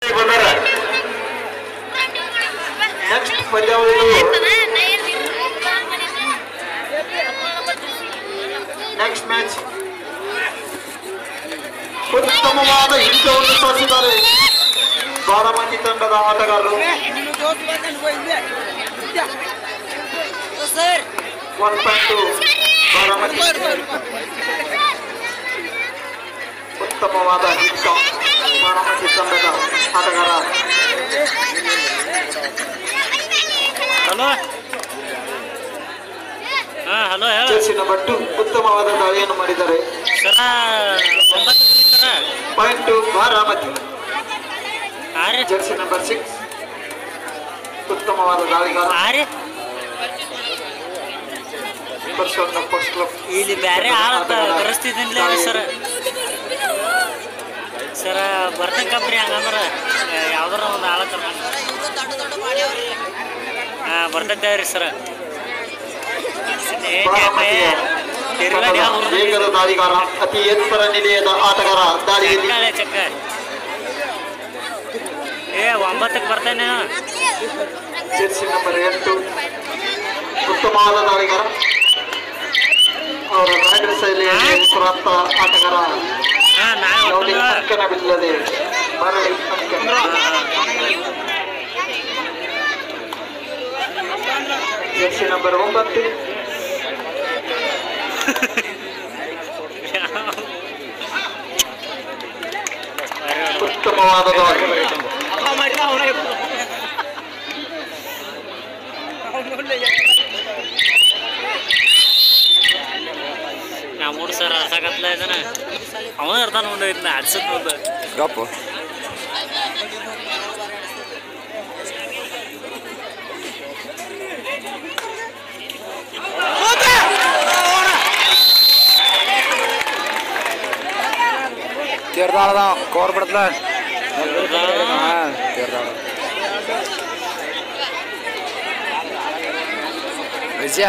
ದಾಳಿಗೆ ಬಂದಾರ next ಪಂದ್ಯಾವಳಿಗಳು next match ಉತ್ತಮವಾದ ಹಿಡಿತವನ್ನು ಸಾಧಿಸಿದ್ದಾರೆ ಬಾರಾಮತಿ ತಂಡದ ಆಟಗಾರರು ಸರ್ ಒನ್ ಪಾಯಿಂಟ್ ಬಾರಾಮತಿ ಉತ್ತಮವಾದ ಹಿಡಿತ ಬಾರಾಮತಿ ತಂಡದ ಆಟಗಾರ ಹಲೋ ಹಾ ಹಲೋ ಹೇಳ ಜರ್ಸಿ ನಂಬರ್ ಟು ಉತ್ತಮವಾದ ದಾಳಿಯನ್ನು ಮಾಡಿದ್ದಾರೆ ಸರ ಒಂಬತ್ತು ಸರ ಪಾಯಿಂಟ್ ಬಾರಾಮತಿ ಆರಿ ಜರ್ಸಿ ನಂಬರ್ ಸಿಕ್ಸ್ ಉತ್ತಮವಾದ ದಾಳಿಗಾರ ಆರಿ ವರ್ಷ ಫಸ್ಟ್ ಕ್ಲಬ್ ಇಲ್ಲಿ ಬೇರೆ ಆಳ ಪರಿಸ್ಥಿತಿಲ್ಲ ಸರ್ ಸರ ಬರ್ತಕ್ಕಪ್ರಿ ಹಂಗಂದ್ರೆ ಯಾವ್ದಾರ ಒಂದು ಆಳ ಕರ್ಕೊಂಡು ದೊಡ್ಡ ದೊಡ್ಡ ಮಾಡ್ಯಾವ್ರಿ ಹಾಂ ಬರ್ತದ್ದೇವ್ರಿ ಸರ ಬಾರಾಮತಿಯ ತಂಡದ ವೇಗದ ದಾಳಿಗಾರ ಅತಿ ಎತ್ತರ ನಿಲಯದ ಆಟಗಾರ ದಾಳಿಯಲ್ಲಿ ಚಕ್ಕ ಚಕ್ಕ ಏ ಒಂಬತ್ತಕ್ಕೆ ಬರ್ತೇನೆ ಜೆರ್ಸಿ ನಂಬರ್ ಎಂಟು ಉತ್ತಮವಾದ ದಾಳಿಗಾರ ಅವರ ರಾಜ್ಯ ಶೈಲಿಯಲ್ಲಿ ಹೆಸರಾಂತ ಆಟಗಾರ ಹಾಂ ನಾಳೆ ಯಾವುದೇ ಒಟ್ಟು ಅಂಕಣವಿಲ್ಲದೆ ಮರಳಿ ಅಂಕಣ ಜೆರ್ಸಿ ನಂಬರ್ ಒಂಬತ್ತು ಉತ್ತಮವಾದ ದಾಳಿ ನಾ ಮೂರು ಸರ್ ಅರ್ಸಕತ್ಲ ಇದನ್ನ ಅವನ ಇರ್ತಾನ ಮುಂದೆ ಇದನ್ನ ಅಡ್ಸಕ್ ಮುಂದೆ ಗಪ್ಪು ತೀರ್ದಾಳದ ಕೋರ್ ಬಿಡ್ತಲ ಹಾಂ ತೀರ್ದಾಳ ವಿಜಯ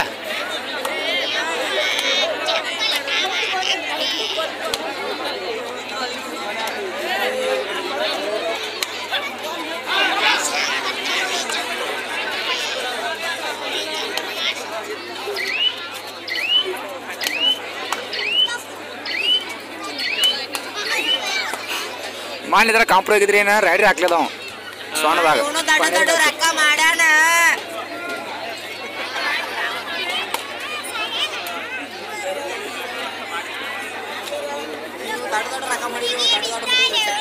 ಮಾಡಿದ್ರ ಕಾಂಪ್ರೋ ಆಗಿದ್ರಿ ಏನ ರೈಡ್ರಿ ಹಾಕ್ಲಿಲ್ಲ ಅವ ಸೋಣದಾಗ ಇವನು ದೊಡ್ಡ ದೊಡ್ಡ ರೊಕ್ಕ ಮಾಡ್ಯಾನ ನೀವು ದೊಡ್ಡ ದೊಡ್ಡ ರೊಕ್ಕ ಮಾಡಿದ್ರು ದೊಡ್ಡ ದೊಡ್ಡ ಮಾಡಿದ್ರು.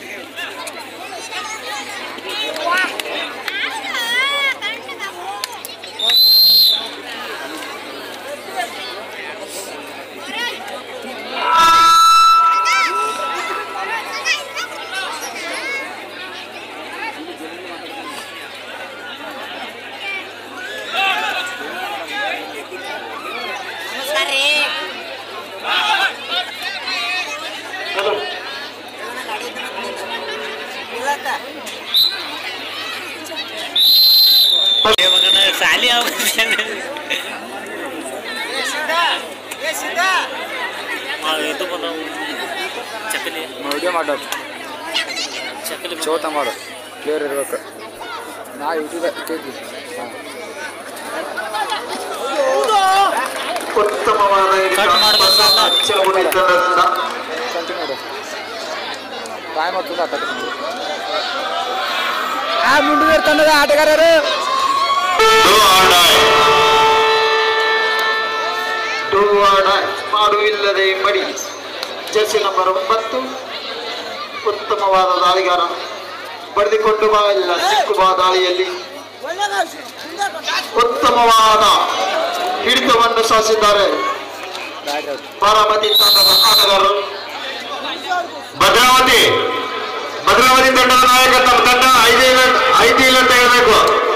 ನಮಸ್ಕಾರ ರೀ ಅದು ಇವನ ಗಾಡಿ ಇಲ್ಲಕ್ಕ ಸಾಲಿ ಆಗ್ಬಿಟ್ಟೆ ಇದು ಬಂದವು ಚಕಲಿ ವಿಡಿಯೋ ಮಾಡೋದು ಚಕಲಿ ಚೋತ ಮಾಡು ಕ್ಲಿಯರ್ ಇರ್ಬೇಕು ನಾ ಯೂಟ್ಯೂಬ್ ಕೇಳ್ತೀವಿ ಹಾಂ ಉತ್ತಮವಾದ ಹಿಡಿತ ಕಟ್ ಮಾಡ್ಬೇಕು ಅಂತ. ಚಲಗುಡಿ ತಂಡದಿಂದ ಕಂಟಿನ್ಯೂ ಮಾಡು ಟೈಮ್ ಆಗ್ತದೆ ಆಟ ಆ ಮುಂಡುಗೇರ್ ತಂಡದ ಆಟಗಾರರು ಟೂ ಆಡ ಮಾಡುವಿಲ್ಲದೆ ಮಡಿ ಜರ್ಸಿ ನಂಬರ್ ಒಂಬತ್ತು ಉತ್ತಮವಾದ ದಾಳಿಗಾರ ಬಡಿದುಕೊಂಡು ಬಾ ಇಲ್ಲ ಸಿಕ್ಕು ಬಾ ದಾಳಿಯಲ್ಲಿ ಉತ್ತಮವಾದ ಹಿಡಿತವನ್ನು ಸಾಧಿಸಿದ್ದಾರೆ ಬ್ಯಾಟ್ ಔಟ್ ಬಾರಾಮತಿ ತಂಡದ ಆಟಗಾರರು ಭದ್ರಾವತಿ ಭದ್ರಾವತಿ ತಂಡದ ನಾಯಕ ತಮ್ಮ ತಂಡ ಐದು ಇವೆಂಟ್ ಐದು ಇವೆಂಟ್ ತೆಗೆಯಬೇಕು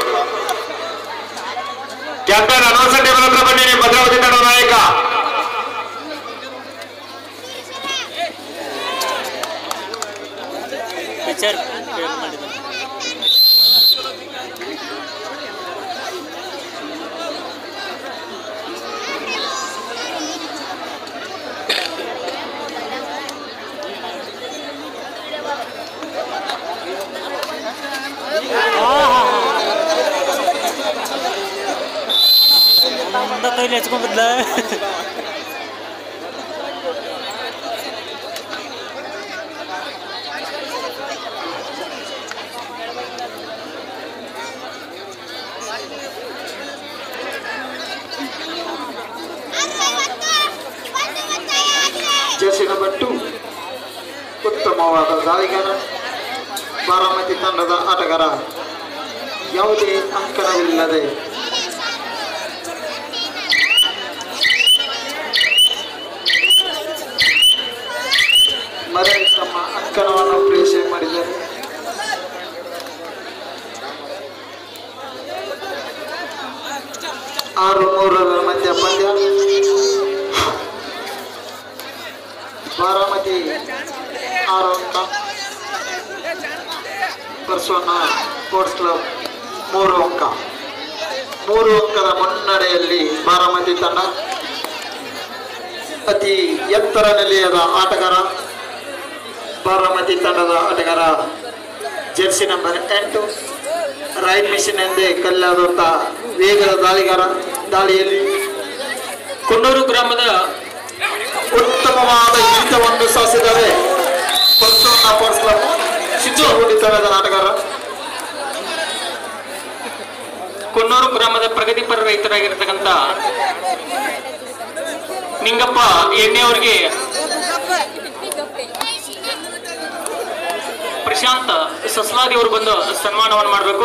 ಕ್ಯಾಪ್ಟನ್ ಅನೌನ್ಸರ್ ಟೇಬಲ್ ಹತ್ರ ಬನ್ನಿ ನೀವು ಭದ್ರಾವತಿ ತಂಡದ ನಾಯಕ ಪಿಕ್ಚರ್ ಮಾಡಿದ್ರು ಇಲ್ಲಿ ಹಚ್ಕೊಂಡ್ಬಿದ್ಲ ಜರ್ಸಿ ನಂಬರ್ ಟು ಉತ್ತಮವಾದ ದಾಳಿಗಾರ ಬಾರಾಮತಿ ತಂಡದ ಆಟಗಾರ ಯಾವುದೇ ಅಂಕಣವಿಲ್ಲದೆ ಮರಳಿ ತಮ್ಮ ಅಂಕಣವನ್ನು ಪ್ರೇಷಣೆ ಮಾಡಿದ್ದಾರೆ ಆರು ಮೂರರ ಮಧ್ಯ ಪಂದ್ಯ ಬಾರಾಮತಿ ಆರು ಅಂಕ ಬರ್ಸೋನ ಸ್ಪೋರ್ಟ್ಸ್ ಕ್ಲಬ್ ಮೂರು ಅಂಕ ಮೂರು ಅಂಕದ ಮುನ್ನಡೆಯಲ್ಲಿ ಬಾರಾಮತಿ ತಂಡ ಅತಿ ಎತ್ತರ ನಿಲಯದ ಆಟಗಾರ ಬಾರಾಮತಿ ತಂಡದ ಆಟಗಾರ ಜೆರ್ಸಿ ನಂಬರ್ ಎಂಟು ರೈಟ್ ಮಿಷನ್ ಎಂದೇ ಕಲ್ಲಾದಂಥ ವೇಗದ ದಾಳಿಗಾರ ದಾಳಿಯಲ್ಲಿ ಕುನ್ನೂರು ಗ್ರಾಮದ ಉತ್ತಮವಾದ ಹಿಡಿತವನ್ನು ಸಾಧಿಸಿದ್ದಾರೆ ಪರ್ಸೋನ ಸ್ಪೋರ್ಟ್ಸ್ ಕ್ಲಬ್ ಚಿತ್ರಗುಡಿ ತಂಡದ ಆಟಗಾರ ಕುನ್ನೂರು ಗ್ರಾಮದ ಪ್ರಗತಿಪರ ರೈತರಾಗಿರ್ತಕ್ಕಂಥ ನಿಂಗಪ್ಪ ಎಣ್ಣೆಯವರಿಗೆ ಪ್ರಶಾಂತ್ ಸಸ್ಲಾದಿ ಅವರು ಬಂದು ಸನ್ಮಾನವನ್ನು ಮಾಡಬೇಕು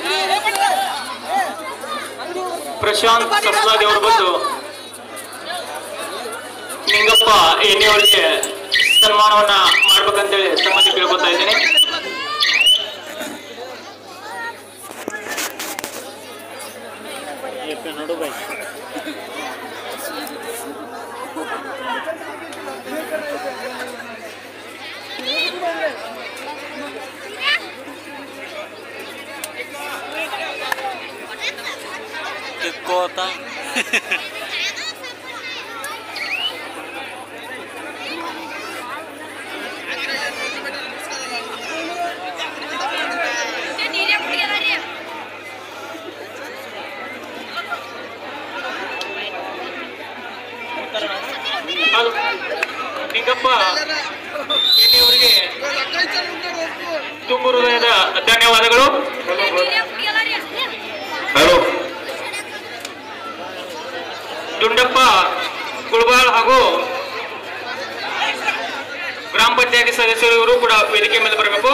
ಪ್ರಶಾಂತ್ ಸಸ್ಲಾದಿ ಅವರು ಬಂದು ನಿಂಗಪ್ಪ ಎಣ್ಣೆಯವರಿಗೆ ಸನ್ಮಾನವನ್ನ ಮಾಡ್ಬೇಕಂತೇಳಿ ತಮ್ಮಲ್ಲಿ ಕೇಳ್ಕೊತಾ ಇದ್ದೀನಿ ನೋಡು ಬೈ ಕಿಕ್ಕೋತ ಅದು ನಿಂಗಪ್ಪ ಎಣ್ಣೆಯವರಿಗೆ ತುಂಬ ಹೃದಯದ ಧನ್ಯವಾದಗಳು ಹಲೋ ದುಂಡಪ್ಪ ಕುಳಬಾಳ್ ಹಾಗೂ ಗ್ರಾಮ ಪಂಚಾಯತಿ ಸದಸ್ಯರು ಇವರು ಕೂಡ ವೇದಿಕೆ ಮೇಲೆ ಬರಬೇಕು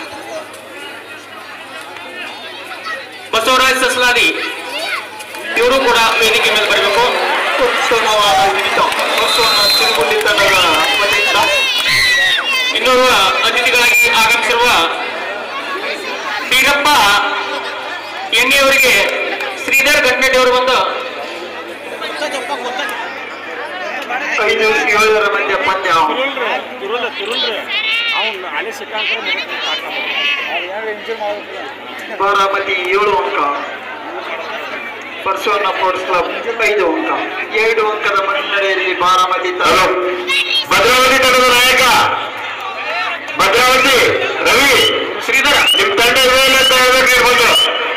ಬಸವರಾಜ್ ಸಸ್ಲಾದಿ ಇವರು ಕೂಡ ವೇದಿಕೆ ಮೇಲೆ ಬರಬೇಕು ಉತ್ತಮವಾದ ಹಿಡಿತ ಬಸವನ ಚಿರುಗುಂಡಿ ತಂಡದ ವತಿಯಿಂದ ಇನ್ನೋರ್ವ ಅತಿಥಿಗಳಾಗಿ ಆಗಮಿಸಿರುವ ಬೀರಪ್ಪ ಎಣ್ಣೆಯವರಿಗೆ ಶ್ರೀಧರ್ ಘಟ್ನಟ್ಟಿ ಅವರು ಬಂದು ಐದು ಏಳರ ಮಧ್ಯ ಪಂದ್ಯ ತಿರುಲ್ ತಿರುಲ್ರಿ ಅವ್ನು ಅಲ್ಲಿ ಸಿಕ್ಕಂದ್ರೆ ಅವ್ರು ಏನು ಇಂಜೂರ್ ಮಾಡೋದಿಲ್ಲ ಬಾರಾಮತಿ ಏಳು ಅಂಕ ಪರ್ಸೋನ ಸ್ಪೋರ್ಟ್ಸ್ ಕ್ಲಬ್ ಐದು ಅಂಕ ಎರಡು ಅಂಕದ ಮುನ್ನಡೆಯಲ್ಲಿ ಬಾರಾಮತಿ ತಂಡ ಭದ್ರಾವತಿ ತಂಡದ ನಾಯಕ ಭದ್ರಾವತಿ ರವಿ ಶ್ರೀಧರ ನಿಮ್ ತಂಡ ಇದೆ ಇಲ್ಲ ಅಂತ ಹೇಳ್ಬೇಕು ನೀವು ಬಂದು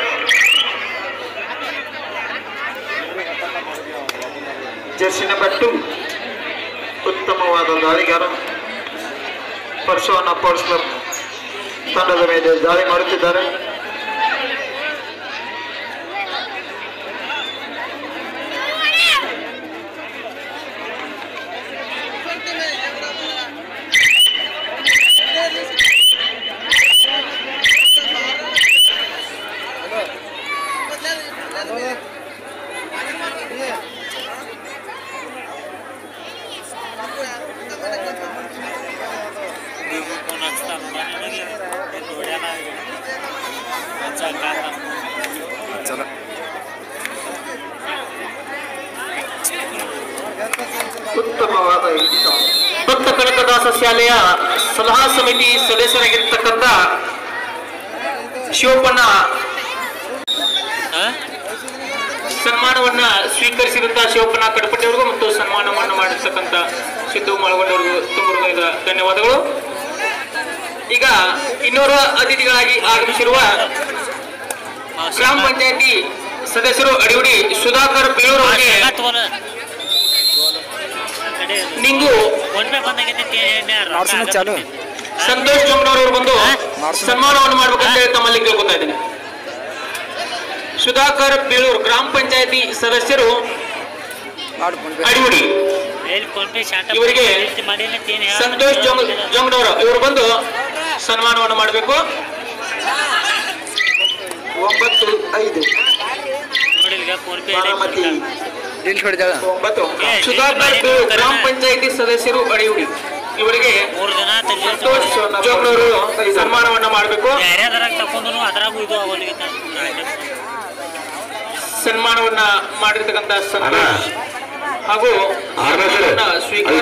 ಜರ್ಸಿ ನಂಬರ್ ಟು ಉತ್ತಮವಾದ ದಾಳಿಗಾರ ಪರ್ಸೋನ ಸ್ಪೋರ್ಟ್ಸ್ ಕ್ಲಬ್ ತಂಡದ ಮೇಲೆ ದಾಳಿ ಮಾಡುತ್ತಿದ್ದಾರೆ ಫೋನ್ ಹಚ್ತಾನ ನೋಡ್ಯಾನ ಹಚ್ಚಾಕ ಚಲೋ ಉತ್ತಮವಾದ ಹಿಡಿತ ಭಕ್ತ ಕನಕದಾಸ ಶಾಲೆಯ ಸಲಹಾ ಸಮಿತಿ ಸದಸ್ಯರಾಗಿರ್ತಕ್ಕಂಥ ಶಿವಪ್ಪಣ್ಣ ಸನ್ಮಾನವನ್ನ ಸ್ವೀಕರಿಸಿದಂತ ಶಿವಪ್ಪನ ಕಡಪಟ್ಟಿಯವರಿಗೂ ಮತ್ತು ಸನ್ಮಾನವನ್ನು ಮಾಡಿರ್ತಕ್ಕಂಥ ಸಿದ್ದು ಮಳಗೊಂಡವರಿಗೂ ತುಂಬ ಹೃದಯದ ಧನ್ಯವಾದಗಳು ಈಗ ಇನ್ನೋರ್ವ ಅತಿಥಿಗಳಾಗಿ ಆಗಮಿಸಿರುವ ಗ್ರಾಮ ಪಂಚಾಯತಿ ಸದಸ್ಯರು ಅಡಿಯುಡಿ ಸುಧಾಕರ್ ಬೀಳೂರು ಅವರಿಗೆ ತಗೋಲ ನಿಂಗು ಫೋನ್ ಪೇ ಬಂದಾಗೈತಿ ಮಾಡ್ಸೋಣ ಚಾಲು ಸಂತೋಷ್ ಜೋಮ್ನವ್ರು ಬಂದು ಮಾಡ್ಸೋಣ. ಸನ್ಮಾನವನ್ನು ಮಾಡ್ಬೇಕಂತ ಹೇಳಿ ತಮ್ಮಲ್ಲಿ ಕೇಳ್ಕೊತಾ ಇದ್ದೀನಿ ಸುಧಾಕರ್ ಬೀಳೂರು ಗ್ರಾಮ ಪಂಚಾಯತಿ ಸದಸ್ಯರು ಮಾಡು ಫೋನ್ ಪೇ ಅಡಿಯುಡಿ ಎಲ್ಲಿ ಫೋನ್ ಪೇ ಶಾರ್ಟ್ ಇವರಿಗೆ ಮಾಡಿಲ್ಲ ಏನು ಸಂತೋಷ್ ಜೋಂಗ್ ಜೋಂಗ್ನವರು ಇವರು ಬಂದು ಸನ್ಮಾನವನ್ನು ಮಾಡಬೇಕು ಒಂಬತ್ತು ಐದು ನೋಡಿ ಈಗ ಫೋನ್ ಪೇ ಬಾರಾಮತಿ ಡಿಲ್ ಹೊಡೆದಾಳ ಒಂಬತ್ತು ಏ, ಸುಧಾಕರ್ ಬೀಳೂರು ಗ್ರಾಮ ಪಂಚಾಯತಿ ಸದಸ್ಯರು ಅಡಿಯುಡಿ ಇವರಿಗೆ ಮೂರು ದಿನ ಸಂತೋಷ್ ಜೋಂಗ್ನವರು ಸನ್ಮಾನವನ್ನ ಮಾಡಬೇಕು ಯಾರ್ಯಾದ್ರಾಗ ತಕೊಂಡ್ರು ಅದ್ರಾಗೂ ಇದು ಆಗೋಲಿಗೆ ಸನ್ಮಾನವನ್ನ ಮಾಡಿರ್ತಕ್ಕಂಥ ಸಂತೋಷ್ ಹಾಗೂ ಸನ್ಮಾನವನ್ನ ಸ್ವೀಕಾರ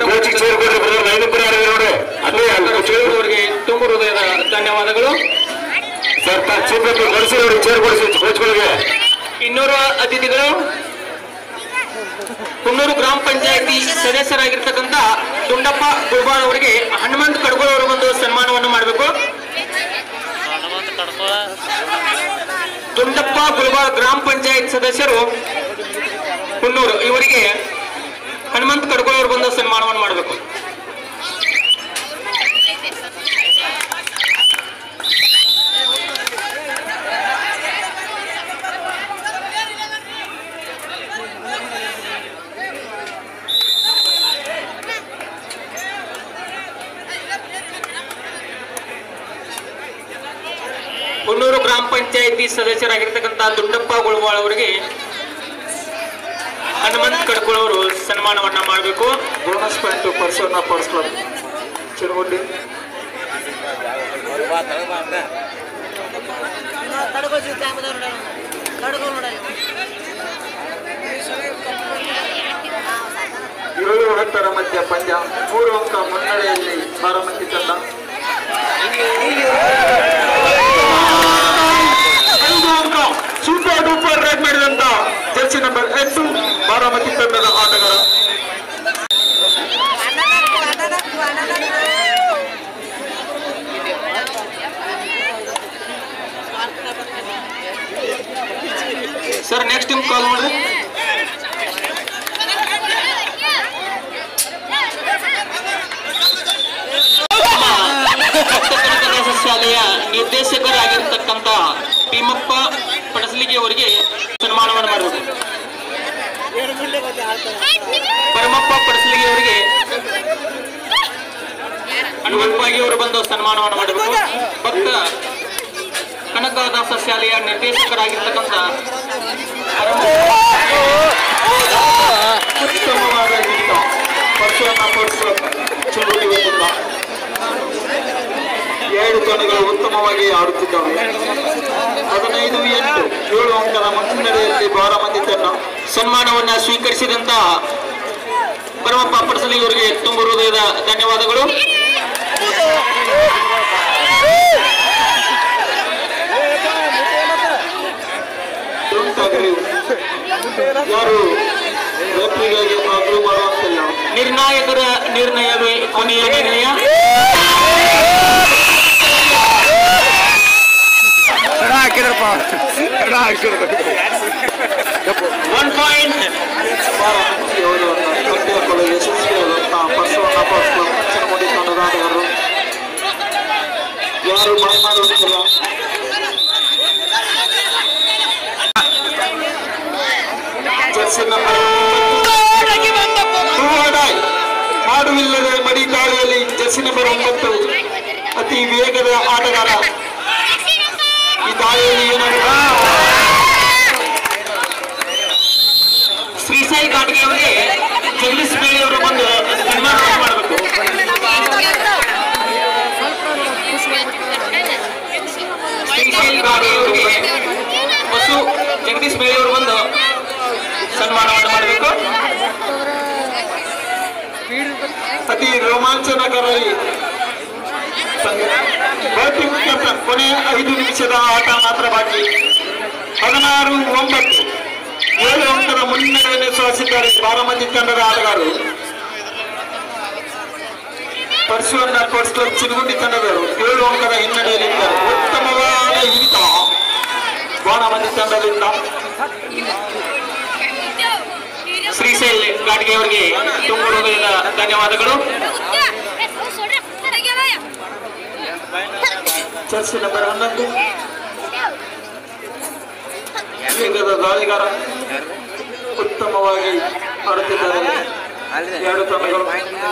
ಅವರಿಗೆ ತುಂಬ ಹೃದಯದ ಧನ್ಯವಾದಗಳು ಇನ್ನೂರು ಅತಿಥಿಗಳು ಕುನ್ನೂರು ಗ್ರಾಮ ಪಂಚಾಯತಿ ಸದಸ್ಯರಾಗಿರ್ತಕ್ಕಂಥ ದುಂಡಪ್ಪ ಗುಲ್ಬಾರ್ ಅವರಿಗೆ ಹನುಮಂತ್ ಕಡ್ಗೋಳ್ ಅವರು ಬಂದು ಸನ್ಮಾನವನ್ನು ಮಾಡಬೇಕು ಹನುಮಂತ ಕಡ್ಕೊಳ ದುಂಡಪ್ಪ ಗುಲ್ಬಾರ್ ಗ್ರಾಮ ಪಂಚಾಯತ್ ಸದಸ್ಯರು ಕುನ್ನೂರು ಇವರಿಗೆ ಹನುಮಂತ್ ಕಡ್ಗೋಳ್ ಅವರು ಬಂದು ಸನ್ಮಾನವನ್ನು ಮಾಡಬೇಕು ಕುನ್ನೂರು ಗ್ರಾಮ ಪಂಚಾಯತಿ ಸದಸ್ಯರಾಗಿರ್ತಕ್ಕಂಥ ದುಡ್ಡಪ್ಪ ಗುಳವಾಳ್ ಅವರಿಗೆ ಹನುಮಂತ್ ಕಡ್ಕೋಳ್ ಅವರು ಸನ್ಮಾನವನ್ನ ಮಾಡಬೇಕು ಬೋನಸ್ ಪಾಯಿಂಟ್ ಪರ್ಸೋನ ಪರ್ಸ್ ಕ್ಲಬ್ ಚಿರಗುಂಡಿ ಕಡ್ಗೋ ಜೊತೆ ಹಾಕಿದವ್ರು ನೋಡೋಣ ಕಡ್ಗೋ ನೋಡಲ್ಲ ಏಳು ಹತ್ತರ ಮಧ್ಯ ಪಂದ್ಯ ಮೂರು ಅಂಕ ಮುನ್ನಡೆಯಲ್ಲಿ ಬಾರಾಮತಿ ತಂಡ ಐದು ಅಂಕ ಸೂಪರ್ ಡೂಪರ್ ರೇಟ್ ಮಾಡಿದಂತ ಜರ್ಸಿ ನಂಬರ್ ಎಂಟು ಬಾರಾಮತಿ ತಂಡದ ಆಟಗಾರ ಅಣ್ಣನಕ್ಕು ಅಣ್ಣನಕ್ಕು ಅಣ್ಣನಕ್ಕು ಸರ್ ನೆಕ್ಸ್ಟ್ ಟೈಮ್ ಕಾಲ್ ಮಾಡ್ರಿ ಕನಕದಾಸ ಶಾಲೆಯ ನಿರ್ದೇಶಕರಾಗಿರ್ತಕ್ಕಂಥ ಭೀಮಪ್ಪ ಪಡಸಲಿಗೆ ಅವರಿಗೆ ಸನ್ಮಾನವನ್ನು ಮಾಡಬೇಕು ಪರಮಪ್ಪ ಪಡಸಲಿಗೆ ಅವರಿಗೆ ಹನುಮಂತವಾಗಿ ಅವರು ಬಂದು ಸನ್ಮಾನವನ್ನು ಮಾಡಬೇಕು ಭಕ್ತ ಕನಕದಾಸ ಶಾಲೆಯ ನಿರ್ದೇಶಕರಾಗಿರ್ತಕ್ಕಂಥ ಉತ್ತಮವಾದ ಗೀತ ಪರ್ಸೋನ ಪರ್ಸ್ ಕ್ಲಬ್ ಚಿರಗುಂಡಿ ವತಿಯಿಂದ ಎರಡು ತಂಡಗಳು ಉತ್ತಮವಾಗಿ ಆಡುತ್ತಿದ್ದಾವೆ ಹದಿನೈದು ಎಂಟು ಏಳು ಅಂಕದ ಮುನ್ನಡೆಯಲ್ಲಿ ಬಾರಾಮತಿ ತಂಡ ಸನ್ಮಾನವನ್ನ ಸ್ವೀಕರಿಸಿದಂತ ಪರಮಪ್ಪ ಪಡಸಲಿ ಅವರಿಗೆ ತುಂಬ ಹೃದಯದ ಧನ್ಯವಾದಗಳು ಉಂಟಾಗಲಿ ಯಾರು ರೆಫ್ರಿಗಾಗಿ ಆಗ್ರೂ ಮಾಡುವಂತಿಲ್ಲ ನಿರ್ಣಾಯಕರ ನಿರ್ಣಯವೇ ಕೊನೆಯ ನಿರ್ಣಯ ಕಡ ಹಾಕಿದ್ರಪ್ಪ ಕಡ ಹಾಕಿದ್ರು ಒನ್ ಪಾಯಿಂಟ್ ಬಾರಾಮತಿಯವರನ್ನು ಕಟ್ಟಿಹಾಕಲು ಯಶಸ್ವಿಯಾದಂತಹ ಪರ್ಸೋನ ಪರ್ಸ್ ಕ್ಲಬ್ ಚಿರಗುಂಡಿ ತಂಡದ ಆಟಗಾರರು ಯಾರು ಮಾತನಾಡುವಂತಿಲ್ಲ ಜರ್ಸಿ ನಂಬರ್ ಹೂವಾಡಾಯ್ ಮಾಡುವಿಲ್ಲದೆ ಮಡಿ ದಾಳಿಯಲ್ಲಿ ಜರ್ಸಿ ನಂಬರ್ ಒಂಬತ್ತು ಅತಿ ವೇಗದ ಆಟಗಾರ ಈ ದಾಳಿಯಲ್ಲಿ ಏನಾಗುತ್ತೆ ಶ್ರೀಸಾಯಿ ಘಾಟ್ಗೆ ಅವರಿಗೆ ಜಗದೀಶ್ ಬೇಳಿ ಅವರು ಬಂದು ಸನ್ಮಾನವನ್ನು ಮಾಡಬೇಕು ಶ್ರೀಶೈಲ್ ಘಾಟ್ಗೆ ಅವರಿಗೆ ಬಸು ಜಗದೀಶ್ ಬೇಳಿ ಅವರು ಬಂದು ಸನ್ಮಾನವನ್ನು ಮಾಡಬೇಕು ಅತಿ ರೋಮಾಂಚನಕಾರಿ ಬ್ಯಾಟಿಂಗ್ ಕ್ಯಾಪ್ಟನ್ ಕೊನೆ ಐದು ನಿಮಿಷದ ಆಟ ಮಾತ್ರ ಬಾಕಿ ಹದಿನಾರು ಒಂಬತ್ತು ಏಳು ಅಂಕದ ಮುನ್ನಡೆಯನ್ನು ಸಾಧಿಸಿದ್ದಾರೆ ಬಾರಾಮತಿ ತಂಡದ ಆಟಗಾರರು ಪರ್ಶುವನ್ನ ಸ್ಪೋರ್ಟ್ಸ್ ಕ್ಲಬ್ ಚಿರುಗುಂಡಿ ತಂಡದವರು ಏಳು ಅಂಕದ ಹಿನ್ನಡೆಯಲ್ಲಿದ್ದಾರೆ ಉತ್ತಮವಾದ ಹಿಡಿತ ಬಾರಾಮತಿ ತಂಡದಿಂದ ಶ್ರೀಶೈಲ್ ಗಾಡ್ಗೆ ಅವರಿಗೆ ತುಂಬ ಹೃದಯದ ಧನ್ಯವಾದಗಳು ಚರ್ಚ್ ನಂಬರ್ ಹನ್ನೊಂದು ಲಿಂಗದ ದಾಳಿಗಾರ ಉತ್ತಮವಾಗಿ ಆಡುತ್ತಿದ್ದಾರೆ ಎರಡು ತಂಡಗಳು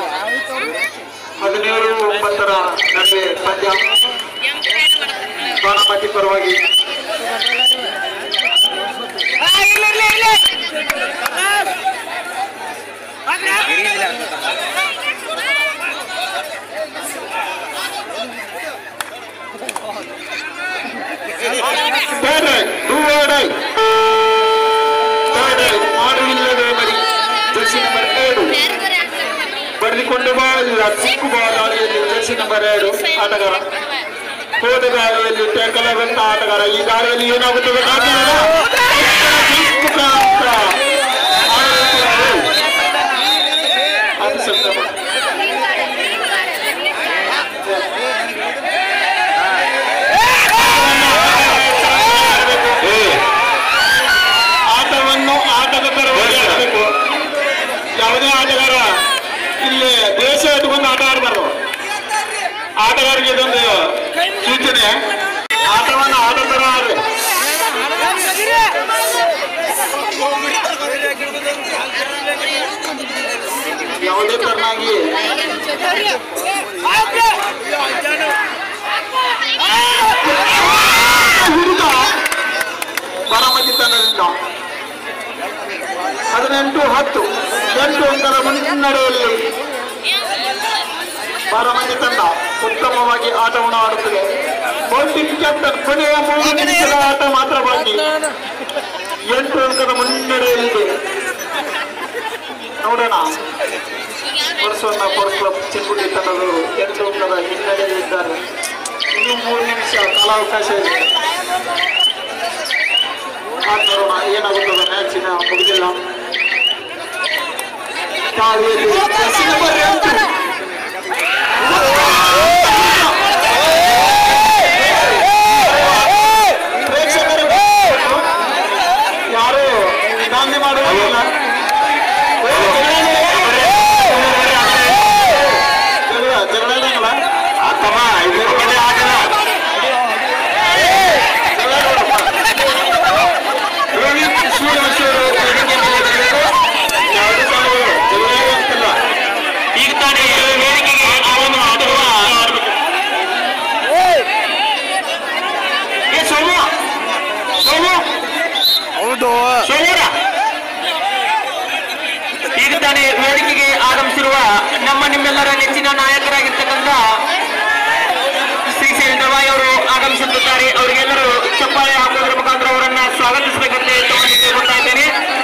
ಹದಿನೇಳು ಒಂಬತ್ತರ ನಡುವೆ ಪಂದ್ಯ ಬಾಣಮತಿ ಪರವಾಗಿ Third eye, do third eye. Third eye, ಮಾಡುವಿಲ್ಲವೇ ಮರಿ ಜರ್ಸಿ ನಂಬರ್ ಏಳು ಬರೆದುಕೊಂಡು ಬಾ ಇಲ್ಲ ಸಿಕ್ಕು ಬಾ ದಾಳಿಯಲ್ಲಿ ಜರ್ಸಿ ನಂಬರ್ ಏಳು ಆಟಗಾರ ಹೋದ ದಾಳಿಯಲ್ಲಿ ಟೇಕಲವೆಂತ ಆಟಗಾರ ಈ ದಾಳಿಯಲ್ಲಿ ಏನಾಗುತ್ತದೆ ಕಾಣ್ತಿದ್ದೀರಾ? ಮುಖಾಂತರ ಆಡುತ್ತಿದ್ದಾರೆ. ಅದು ಸಂಭ್ರಮ. ಆಟವನ್ನು ಆಟದ ಪರವಾಗಿ ಆಡಬೇಕು ಯಾವುದೇ ಆಟಗಾರ ಇಲ್ಲಿ ದೇಶ ಇಟ್ಕೊಂಡು ಆಟ ಆಡಬಾರ್ದು ಆಟಗಾರರಿಗೆ ಇದೊಂದು ಸೂಚನೆ ಆಟವನ್ನು ಆಟ ತರ ಆಡ್ರಿ ಯಾವುದೇ ತರನಾಗಿ ಹುಡುಗ ಬಾರಾಮತಿ ತಂಡದಿಂದ ಹದಿನೆಂಟು ಹತ್ತು ಎಂಟು ಅಂಕದ ಮುನ್ನಡೆಯಲ್ಲಿ ಬಾರಾಮತಿ ತಂಡ ಉತ್ತಮವಾಗಿ ಆಟವನ್ನು ಆಡುತ್ತದೆ ಬೌಲಿಂಗ್ ಕ್ಯಾಪ್ಟನ್ ಕೊನೆಯ ಮೂರು ನಿಮಿಷದ ಆಟ ಮಾತ್ರ ಬಾಕಿ ಎಂಟು ಅಂಕದ ಮುನ್ನಡೆಯಲ್ಲಿದೆ ನೋಡೋಣ ವರ್ಷವನ್ನ ಫೋರ್ಸ್ ಕ್ಲಬ್ ಚಿಕ್ಕುಡಿ ತಂಡದವರು ಎಂಟು ಅಂಕದ ಹಿನ್ನಡೆಯಲ್ಲಿದ್ದಾರೆ ಇನ್ನು ಮೂರು ನಿಮಿಷ ಕಾಲಾವಕಾಶ ಇದೆ ಕಾದ್ ನೋಡೋಣ ಏನಾಗುತ್ತದೆ ಮ್ಯಾಚಿನ ಮುಗಿದಿಲ್ಲ ಕಾವೇರಿ ಜೆರ್ಸಿ ನಂಬರ್ ಎಂಟು. ಪ್ರೇಕ್ಷಕರು ಯಾರು ದಾಂಧೆ ಮಾಡುವುದಿಲ್ಲ ಜಗಳ ಇದಂಗಲ್ಲ ಅತ್ತಮ್ಮ ಇದು ಆಗಲ್ಲ ಜಗಳ ನೋಡಪ್ಪ ರೋಹಿತ್ ಸೂರ್ಯವಂಶಿಯವರು ವೇದಿಕೆ ಮೇಲೆ ಬಂದಿದ್ದು ಯಾವುದೇ ಕಾರಣಗಳು ಜಗಳ ಅಂತಿಲ್ಲ. ಈಗ ತಾನೇ ವೇದಿಕೆಗೆ ಆಗಮಿಸುತ್ತಿರುವ ಏ ಸೋಮು ಸೋಮು ಹೌದು ಸೋಮರ ಈಗ ತಾನೇ ವೇದಿಕೆಗೆ ಆಗಮಿಸಿರುವ ನಮ್ಮ ನಿಮ್ಮೆಲ್ಲರ ನೆಚ್ಚಿನ ನಾಯಕರಾಗಿರ್ತಕ್ಕಂಥ ಶ್ರೀಶೈಲ್ ದವಾಯಿ ಅವರು ಆಗಮಿಸುತ್ತಿದ್ದಾರೆ ಅವರಿಗೆಲ್ಲರೂ ಚಪ್ಪಾಳೆ ಹಾಕೋದ್ರ ಮುಖಾಂತರ ಅವರನ್ನ ಸ್ವಾಗತಿಸಬೇಕಂತ ತಮ್ಮಲ್ಲಿ ಕೇಳ್ಕೊಳ್ತಾ ಇದ್ದೇನೆ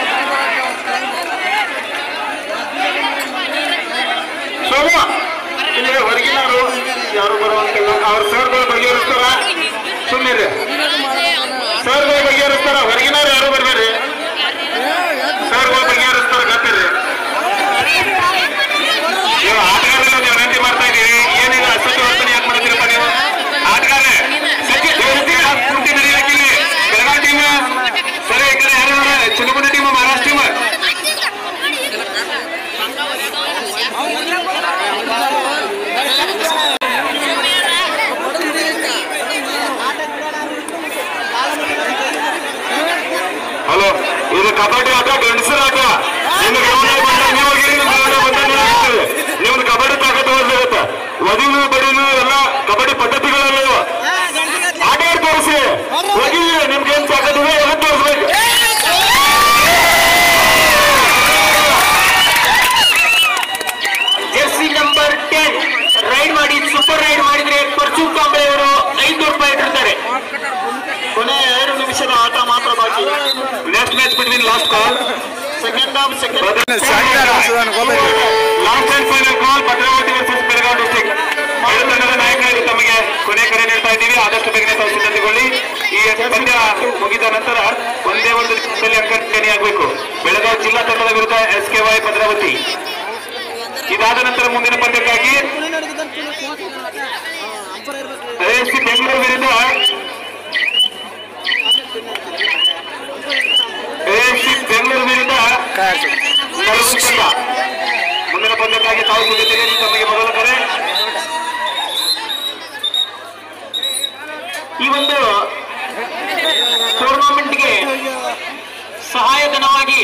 ಸೋಮ ಇಲ್ಲಿ ಹೊರಗಿನವರು ಯಾರು ಬರುವಂತಿಲ್ಲ ಅವ್ರ ಸರ್ಗಳು ಬಗೆಹರಿಸ್ತಾರ ಸುಮ್ಮನೆ ಸರ್ಗಳು ಬಗೆಹರಿಸ್ತಾರ ಹೊರಗಿನವ್ರು ಯಾರು ಬರ್ಬೇಡ್ರಿ ಸರ್ಗಳು ಬಗೆಹರಿಸ್ತಾರ ಗೊತ್ತಿರಿ ನೀವು ಆಟಗಾರರನ್ನ ನೀವು ವಿನಂತಿ ಮಾಡ್ತಾ ಇದ್ದೀವಿ ಏನಿಲ್ಲ ಅಸತ್ಯ ವರ್ತನೆ ಯಾಕೆ ಮಾಡ್ತೀರಪ್ಪ ನೀವು ಆಟಗಾರ ಸತ್ಯ ಪೂರ್ತಿ ನಡೆಯಲಿಕ್ಕಿಲ್ಲಿ ಬೆಳಗಾವಿ ಟೀಮ್ ಸರಿ ಈ ಕಡೆ ಯಾರು Chinnagundi team Maharashtra team hello ಇದು ಕಬಡ್ಡಿ ಆಟ ಗಂಡಸರ ಆಟ ನಿಮ್ಗೆ ಯಾವಾಗ ಬಂದಾಗ ನೀವು ಹೋಗಿರಿ ನಿಮ್ಗೆ ಯಾವಾಗ ಬಂದಾಗ ನೀವು ಹೋಗ್ತೀರಿ. ನಿಮ್ದು ಕಬಡ್ಡಿ ತಾಕತ್ತು ಹೋಗ್ಲಿರುತ್ತೆ ವದಿನು ಬಡಿನು ಎಲ್ಲ ಕಬಡ್ಡಿ ಪದ್ಧತಿಗಳಲ್ಲ ಆಟ ಆಡಿ ತೋರಿಸಿ ಹೋಗಿ ನಿಮ್ಗೆ ಏನ್ ತಾಕತ್ತು ಇದೆ ಎಲ್ಲ ತೋರಿಸ್ಬೇಕು ಜೆರ್ಸಿ ನಂಬರ್ ಟೆನ್ ರೈಡ್ ಮಾಡಿ ಸೂಪರ್ ರೈಡ್ ಮಾಡಿದ್ರೆ ಪರ್ಚೂರ್ ಕಾಂಬಳೆ ಅವರು ಐನೂರು ರೂಪಾಯಿ ಇಟ್ಟಿರ್ತಾರೆ ಕೊನೆ ಎರಡು ನಿಮಿಷದ ಆಟ ಮಾತ್ರ ಬಾಕಿ next match between last call second half second last and final call Bhadravati versus Belagavi district ಎರಡು ತಂಡದ ನಾಯಕರಾಗಿ ತಮಗೆ ಕೊನೆ ಕರೆ ನೀಡ್ತಾ ಇದ್ದೀವಿ ಆದಷ್ಟು ಬೇಗನೆ ತಾವು ಸಿದ್ಧತೆಗೊಳ್ಳಿ ಈ ಪಂದ್ಯ ಮುಗಿದ ನಂತರ ಒಂದೇ ಒಂದು ನಿಮಿಷದಲ್ಲಿ ಅಂಕಣಿಯಾಗಬೇಕು ಬೆಳಗಾವಿ ಜಿಲ್ಲಾ ತಂಡದ ವಿರುದ್ಧ ಎಸ್ ಕೆ ವೈ ಭದ್ರಾವತಿ ಇದಾದ ನಂತರ ಮುಂದಿನ ಪಂದ್ಯಕ್ಕಾಗಿ ಎಸ್ ಸಿ ಬೆಂಗಳೂರು ವಿರುದ್ಧ ಈ ಒಂದು ಟೂರ್ನಮೆಂಟ್ಗೆ ಸಹಾಯಧನವಾಗಿ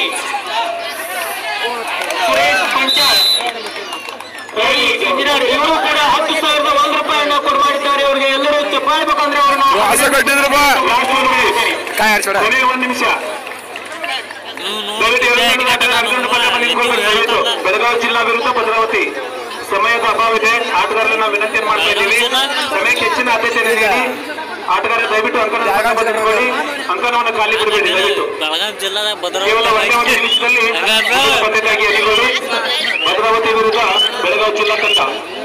ಸುರೇಶ್ ಪಂಚಾಲ್ ಇಂಜಿನಿಯರ್ ಇವರು ಕೂಡ ಹತ್ತು ಸಾವಿರದ ಒಂದು ರೂಪಾಯಿಯನ್ನ ಕೊಡು ಮಾಡಿದ್ದಾರೆ ಅವರಿಗೆ ಎಲ್ಲರೂ ಚಪ್ಪಾಳೆ ಬೇಕಂದ್ರೆ ಆಸೆ ಅವ್ರನ್ನ ಕಟ್ಟಿದ್ರಪ್ಪ ಲಾಸ್ಟ್ ಒಂದು ಕಾಯಿ ಆಡ್ಸೋಡ ಕೊನೆ ಒಂದ್ ನಿಮಿಷ ನೀವು ದಯವಿಟ್ಟು ಎರಡು ನೋಡಿ ತಂಡದ ಅಂಕಣ ಪಂದ್ಯ ಬಂದಿದ್ಕೊಂಡು ದಯವಿಟ್ಟು ಬೆಳಗಾವಿ ಜಿಲ್ಲಾ ವಿರುದ್ಧ ಭದ್ರಾವತಿ ಸಮಯದ ಅಭಾವ ಇದೆ ಆಟಗಾರರನ್ನ ನಾವು ವಿನಂತಿ ಮಾಡ್ತಾ ಇದ್ದೀವಿ ಸಮಯಕ್ಕೆ ಹೆಚ್ಚಿನ ಆದ್ಯತೆಯನ್ನು ನೀಡಿ ಆಟಗಾರ ದಯವಿಟ್ಟು ಅಂಕಣ ಪಂದ್ಯ ಬಂದಿಟ್ಕೊಳ್ಳಿ ಅಂಕಣವನ್ನು ಖಾಲಿ ಬಿಡಬೇಡಿ ದಯವಿಟ್ಟು ಬೆಳಗಾವಿ ಜಿಲ್ಲಾದಾಗ ಕೇವಲ ಒಂದೇ ಒಂದು ನಿಮಿಷದಲ್ಲಿ ಮೊದಲ ಪಂದ್ಯಕ್ಕಾಗಿ ಅಧಿಗಳು ಭದ್ರಾವತಿ ವಿರುದ್ಧ ಬೆಳಗಾವಿ ಜಿಲ್ಲಾ ತಂಡ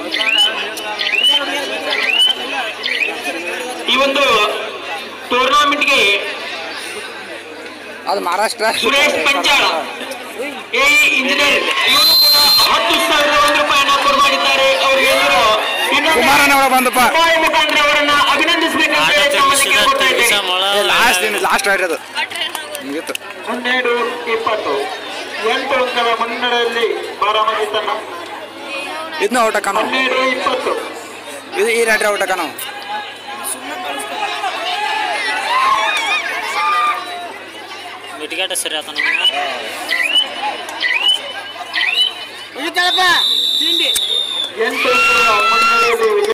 ಈ ಒಂದು ಟೂರ್ನಾಮೆಂಟ್ಗೆ ಅದು ಮಹಾರಾಷ್ಟ್ರ ಸುರೇಶ್ ಪಂಚಾಳ ಎ ಇಂಜಿನಿಯರ್ ಇವರು ಕೂಡ ಹತ್ತು ಸಾವಿರದ ಒಂದು ರೂಪಾಯಿಯನ್ನ ಕೊಡು ಮಾಡಿದ್ದಾರೆ ಅವರಿಗೆ ಎಲ್ಲರೂ ಕುಮಾರನ ಒಳ ಬಂದಪ್ಪ ಮುಖಾಂತರ ಅವರನ್ನ ಅಭಿನಂದಿಸಬೇಕಂತ ಹೇಳಿ ತಮ್ಮಲ್ಲಿ ಕೇಳ್ಕೊತಾ ಇದ್ದೇನೆ ಲಾಸ್ಟ್ ದಿನ ಲಾಸ್ಟ್ ಆಡಿರೋದು ಮುಗೀತು ಹನ್ನೆರಡು ಇಪ್ಪತ್ತು ಎಂಟು ಅಂಕದ ಮುನ್ನಡೆಯಲ್ಲಿ ಬಾರಾಮತಿ ತನ್ನ ಇದನ್ನ ಔಟ್ ಹಾಕೋಣ ಹನ್ನೆರಡು ಇಪ್ಪತ್ತು ಇದು ಈ ರಾತ್ರಿ ಔಟ್ ಹಾಕೋಣ ಮಿಟಿಗಾಟ ಸರಿ ಆತ ಉಳಿತಾಳಪ್ಪ ತಿಂಡಿ ಎಂಟು ಅಂಕದ ಮುನ್ನಡೆಯಲ್ಲಿ